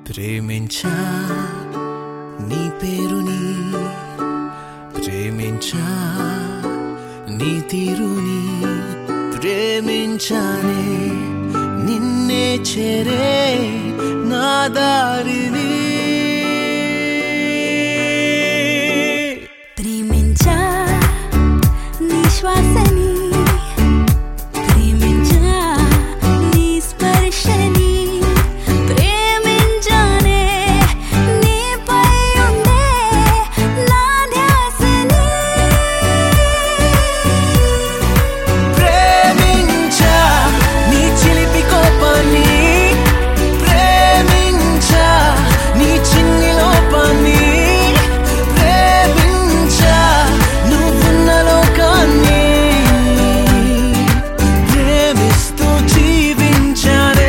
ప్రేమించా నీ పేరుని ప్రేమించా నీ తీరుని ప్రేమించానే నిన్నే చేరే నా దారిని ప్రేమించా నీ శ్వాసని ప్రేమించా నీ స్పర్శని ప్రేమించానే నీపై ఉండే నా ధ్యాసని ప్రేమించా నీ చిలిపి కోపాన్ని ప్రేమించా నీ చిన్ని లోపాన్ని ప్రేమించా నువ్వున్న లోకాన్ని ప్రేమిస్తూ జీవించానే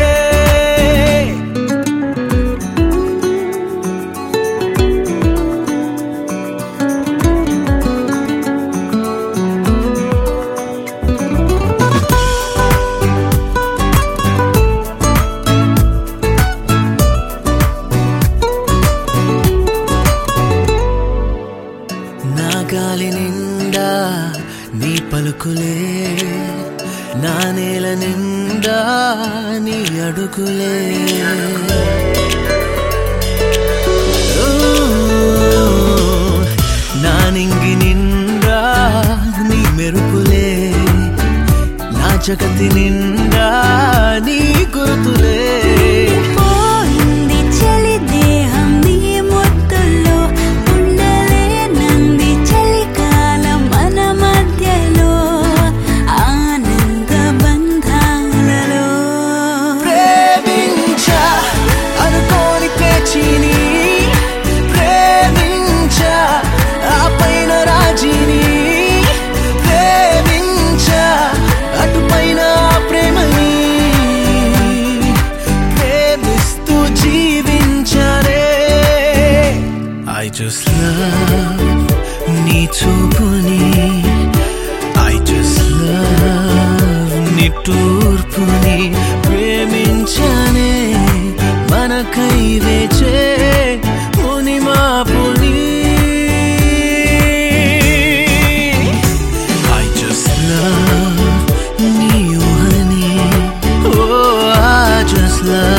నా గాలి నిండా నీ పలుకులే నా నేల నిండా నీ అడుగులే ఓ, నా నింగి నిండా నీ మెరుపులే నా జగతి నిండా నీ గుర్తులే పోయింది చలి దేహం నీ ముద్దుల్లో ఉండలేనంది చలికాలం మన మధ్యలో ఆనంద బంధాలలో ప్రేమించా అనుకోని పేచిని ప్రేమించా ఆ పైన రాజిని ప్రేమించా అటు పైన ప్రేమని ప్రేమిస్తూ జీవించారే I just love నీ చూపుని I just love నీ తూర్పుని ప్రేమించానే మనకై వేచే మునిమాపుని I just love నీ ఊహని Oh, I just love